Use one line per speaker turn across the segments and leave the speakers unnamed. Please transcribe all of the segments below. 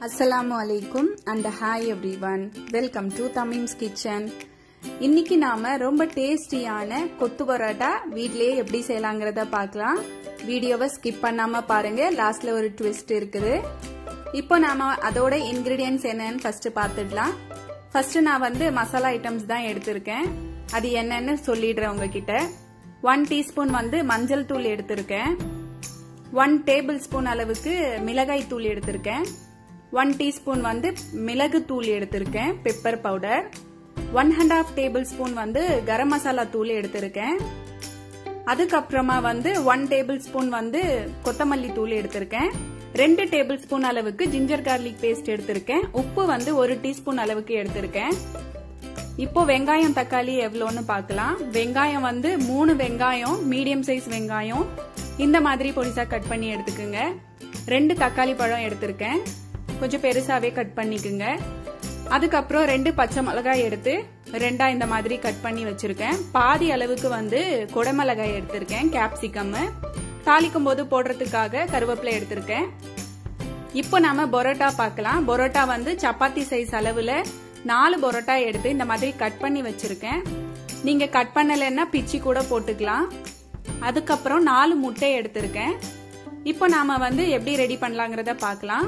அஸ்ஸலாமு அலைக்கும் and hi everyone welcome to Tamim's kitchen இன்னைக்கு நாம ரொம்ப டேஸ்டியான கொத்து பரோட்டா வீட்லயே எப்படி செய்யலாங்கிறத பார்க்கலாம் வீடியோவை ஸ்கிப் பண்ணாம பாருங்க லாஸ்ட்ல ஒரு ட்விஸ்ட் இருக்குது இப்போ நாம அதோட இன்கிரீடியன்ஸ் என்னன்னு ஃபர்ஸ்ட் பார்த்துடலாம் ஃபர்ஸ்ட் நான் வந்து மசாலா ஐட்டம்ஸ் தான் எடுத்திருக்கேன் அது என்னன்னு சொல்லிடுறேன் உங்ககிட்ட ஒன் டீஸ்பூன் வந்து மஞ்சள் தூள் எடுத்திருக்கேன் ஒன் டேபிள் ஸ்பூன் அளவுக்கு மிளகாய் தூள் எடுத்திருக்கேன் ஒன் டீஸ்பூன் வந்து மிளகு தூள் எடுத்திருக்கேன் pepper powder one and half tablespoon வந்து கரம் மசாலா தூள் எடுத்திருக்கேன் அதுக்கப்புறமா வந்து ஒன் டேபிள் ஸ்பூன் வந்து கொத்தமல்லி தூள் எடுத்திருக்கேன் ரெண்டு டேபிள் ஸ்பூன் அளவுக்கு ஜிஞ்சர் கார்லிக் பேஸ்ட் எடுத்திருக்கேன் உப்பு வந்து ஒரு டீஸ்பூன் அளவுக்கு எடுத்திருக்கேன் இப்போ வெங்காயம் தக்காளி எவ்வளோன்னு பார்க்கலாம் வெங்காயம் வந்து மூணு வெங்காயம் மீடியம் சைஸ் வெங்காயம் இந்த மாதிரி பொடிசா கட் பண்ணி எடுத்துக்குங்க ரெண்டு தக்காளி பழம் எடுத்திருக்கேன் கொஞ்சம் பெருசாவே கட் பண்ணிக்குங்க அதுக்கப்புறம் ரெண்டு பச்சை மிளகாய் எடுத்து ரெண்டா இந்த மாதிரி கட் பண்ணி வச்சிருக்கேன் பாதி அளவுக்கு வந்து குடமிளகாய் எடுத்திருக்கேன் கேப்சிகம் தாளிக்கும் போது போடுறதுக்காக கருவேப்பிலை எடுத்திருக்கேன் இப்போ நாம பொரோட்டா பார்க்கலாம் பொரோட்டா வந்து சப்பாத்தி சைஸ் அளவுல நாலு பொரோட்டா எடுத்து இந்த மாதிரி கட் பண்ணி வச்சிருக்கேன் நீங்க கட் பண்ணலைன்னா பிச்சி கூட போட்டுக்கலாம் அதுக்கப்புறம் நாலு முட்டை எடுத்திருக்கேன் இப்போ நாம வந்து எப்படி ரெடி பண்ணலாங்கிறத பார்க்கலாம்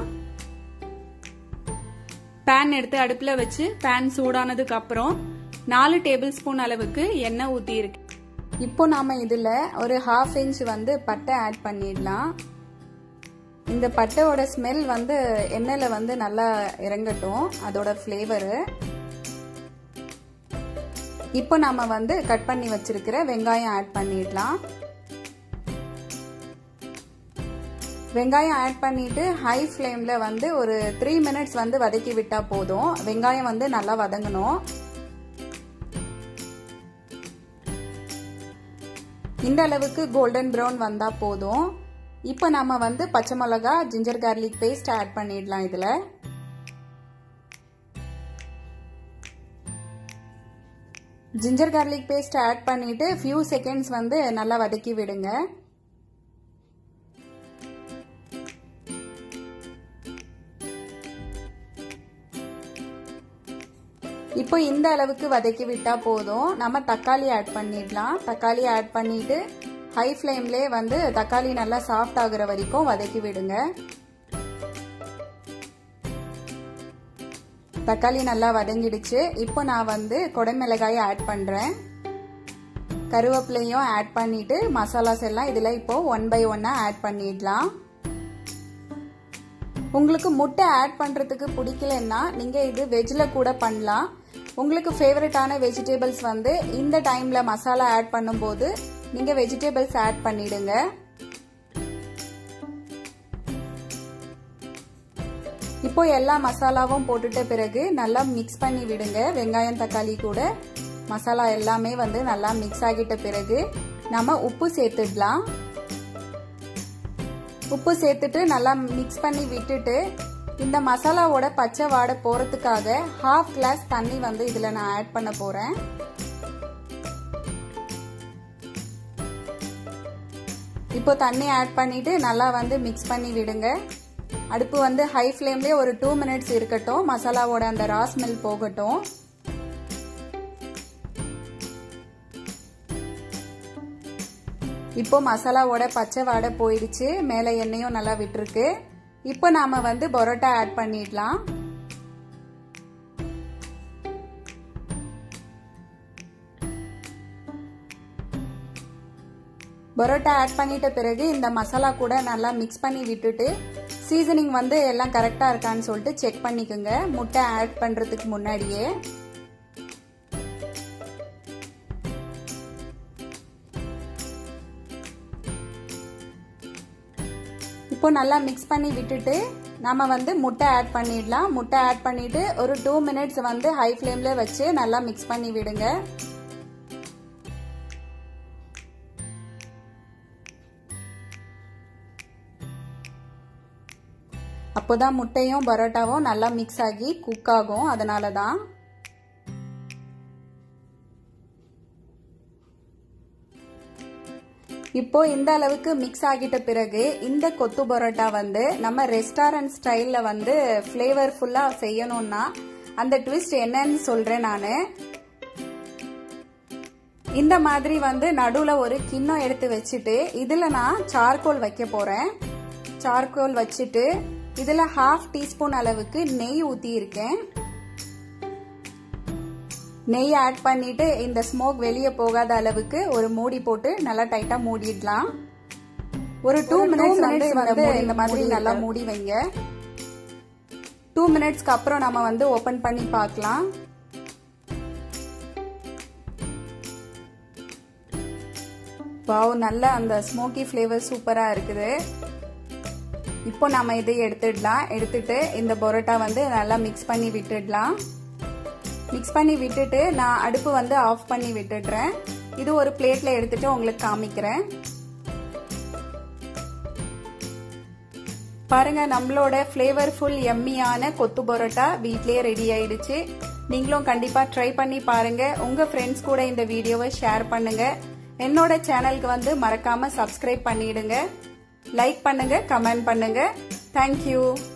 பேன் எடுத்து அடுப்புல வச்சு பேன் சூடானதுக்கு அப்புறம் நாலு டேபிள் ஸ்பூன் அளவுக்கு எண்ணெய் ஊத்தி இருக்கு இப்போ நாம இதுல ஒரு ஹாஃப் இன்ச் வந்து பட்டை ஆட் பண்ணிடலாம் இந்த பட்டையோட ஸ்மெல் வந்து எண்ணெயில வந்து நல்லா இறங்கட்டும் அதோட ஃப்ளேவரு இப்போ நாம வந்து கட் பண்ணி வச்சிருக்கிற வெங்காயம் ஆட் பண்ணிடலாம் வெங்காயம் ஆட் பண்ணிட்டு ஹை ஃப்ளேம்ல வந்து ஒரு த்ரீ மினிட்ஸ் வந்து வதக்கி விட்டா போதும் வெங்காயம் வந்து நல்லா வதங்கணும் இந்த அளவுக்கு கோல்டன் ப்ரௌன் வந்தா போதும் இப்போ நம்ம வந்து பச்சை மிளகா ஜிஞ்சர் கார்லிக் பேஸ்ட் ஆட் பண்ணிடலாம் இதுல ஜிஞ்சர் கார்லிக் பேஸ்ட் ஆட் பண்ணிட்டு ஃபியூ செகண்ட்ஸ் வந்து நல்லா வதக்கி விடுங்க இப்போ இந்த அளவுக்கு வதக்கி விட்டா போதும் நம்ம தக்காளி ஆட் பண்ணிடலாம் தக்காளி ஆட் பண்ணிட்டு ஹை ஃப்ளேம்லேயே வந்து தக்காளி நல்லா சாஃப்ட் ஆகுற வரைக்கும் வதக்கி விடுங்க தக்காளி நல்லா வதங்கிடுச்சு இப்போ நான் வந்து குடமிளகாயை ஆட் பண்ணுறேன் கருவேப்பிலையும் ஆட் பண்ணிட்டு மசாலாஸ் எல்லாம் இதில் இப்போ ஒன் பை ஒன்னாக ஆட் பண்ணிடலாம் உங்களுக்கு முட்டை ஆட் பண்ணுறதுக்கு பிடிக்கலன்னா நீங்கள் இது வெஜ்ஜில் கூட பண்ணலாம் உங்களுக்கு ஃபேவரட்டான வெஜிடபிள்ஸ் வந்து இந்த டைமில் மசாலா ஆட் பண்ணும்போது நீங்கள் வெஜிடபிள்ஸ் ஆட் பண்ணிடுங்க இப்போ எல்லா மசாலாவும் போட்டுட்ட பிறகு நல்லா மிக்ஸ் பண்ணி விடுங்க வெங்காயம் தக்காளி கூட மசாலா எல்லாமே வந்து நல்லா மிக்ஸ் ஆகிட்ட பிறகு நம்ம உப்பு சேர்த்துடலாம் உப்பு சேர்த்துட்டு நல்லா மிக்ஸ் பண்ணி விட்டுட்டு இந்த மசாலாவோட பச்சை வாடை போறதுக்காக ஹாஃப் கிளாஸ் தண்ணி வந்து இதுல நான் ஆட் பண்ண போறேன் இப்போ தண்ணி ஆட் பண்ணிட்டு நல்லா வந்து மிக்ஸ் பண்ணி விடுங்க அடுப்பு வந்து ஹை ஃப்ளேம்லேயே ஒரு டூ மினிட்ஸ் இருக்கட்டும் மசாலாவோட அந்த ரா ஸ்மெல் போகட்டும் இப்போ மசாலாவோட பச்சை வாடை போயிடுச்சு மேலே எண்ணெயும் நல்லா விட்டுருக்கு இப்போ நாம வந்து பரோட்டா ஆட் பண்ணிடலாம் பரோட்டா ஆட் பண்ணிட்ட பிறகு இந்த மசாலா கூட நல்லா மிக்ஸ் பண்ணி விட்டுட்டு சீசனிங் வந்து எல்லாம் கரெக்டாக இருக்கான்னு சொல்லிட்டு செக் பண்ணிக்கோங்க முட்டை ஆட் பண்ணுறதுக்கு முன்னாடியே இப்போ நல்லா மிக்ஸ் பண்ணி விட்டுட்டு நம்ம வந்து முட்டை ஆட் பண்ணிடலாம் முட்டை ஆட் பண்ணிட்டு ஒரு டூ மினிட்ஸ் வந்து ஹை ஃப்ளேம்ல வச்சு நல்லா மிக்ஸ் பண்ணி விடுங்க அப்போதான் முட்டையும் பரோட்டாவும் நல்லா மிக்ஸ் ஆகி குக் ஆகும் அதனால தான் இப்போ இந்த அளவுக்கு மிக்ஸ் ஆகிட்ட பிறகு இந்த கொத்து பரோட்டா வந்து நம்ம ரெஸ்டாரண்ட் ஸ்டைல்ல வந்து ஃப்ளேவர்ஃபுல்லா செய்யணும்னா அந்த ட்விஸ்ட் என்னன்னு சொல்றேன் நான் இந்த மாதிரி வந்து நடுவில் ஒரு கிண்ணம் எடுத்து வச்சுட்டு இதில் நான் சார்கோல் வைக்க போகிறேன் சார்கோல் வச்சுட்டு இதில் ஹாஃப் டீஸ்பூன் அளவுக்கு நெய் ஊற்றி இருக்கேன் நெய் ஆட் பண்ணிட்டு இந்த ஸ்மோக் வெளியே போகாத அளவுக்கு ஒரு மூடி போட்டு நல்லா டைட்டா மூடிடலாம் ஒரு டூ மினிட்ஸ் வந்து வந்து இந்த மாதிரி நல்லா மூடி வைங்க டூ மினிட்ஸ்க்கு அப்புறம் நம்ம வந்து ஓபன் பண்ணி பார்க்கலாம் வாவ் நல்ல அந்த ஸ்மோக்கி ஃப்ளேவர் சூப்பராக இருக்குது இப்போ நம்ம இதை எடுத்துடலாம் எடுத்துட்டு இந்த பரோட்டா வந்து நல்லா மிக்ஸ் பண்ணி விட்டுடலாம் மிக்ஸ் பண்ணி விட்டுட்டு நான் அடுப்பு வந்து ஆஃப் பண்ணி விட்டுடுறேன் இது ஒரு பிளேட்ல எடுத்துட்டு உங்களுக்கு காமிக்கிறேன் பாருங்க நம்மளோட ஃப்ளேவர்ஃபுல் எம்மியான கொத்து பரோட்டா வீட்லயே ரெடி ஆயிடுச்சு நீங்களும் கண்டிப்பா ட்ரை பண்ணி பாருங்க உங்க ஃப்ரெண்ட்ஸ் கூட இந்த வீடியோவை ஷேர் பண்ணுங்க என்னோட சேனலுக்கு வந்து மறக்காம சப்ஸ்கிரைப் பண்ணிடுங்க லைக் பண்ணுங்க கமெண்ட் பண்ணுங்க தேங்க்யூ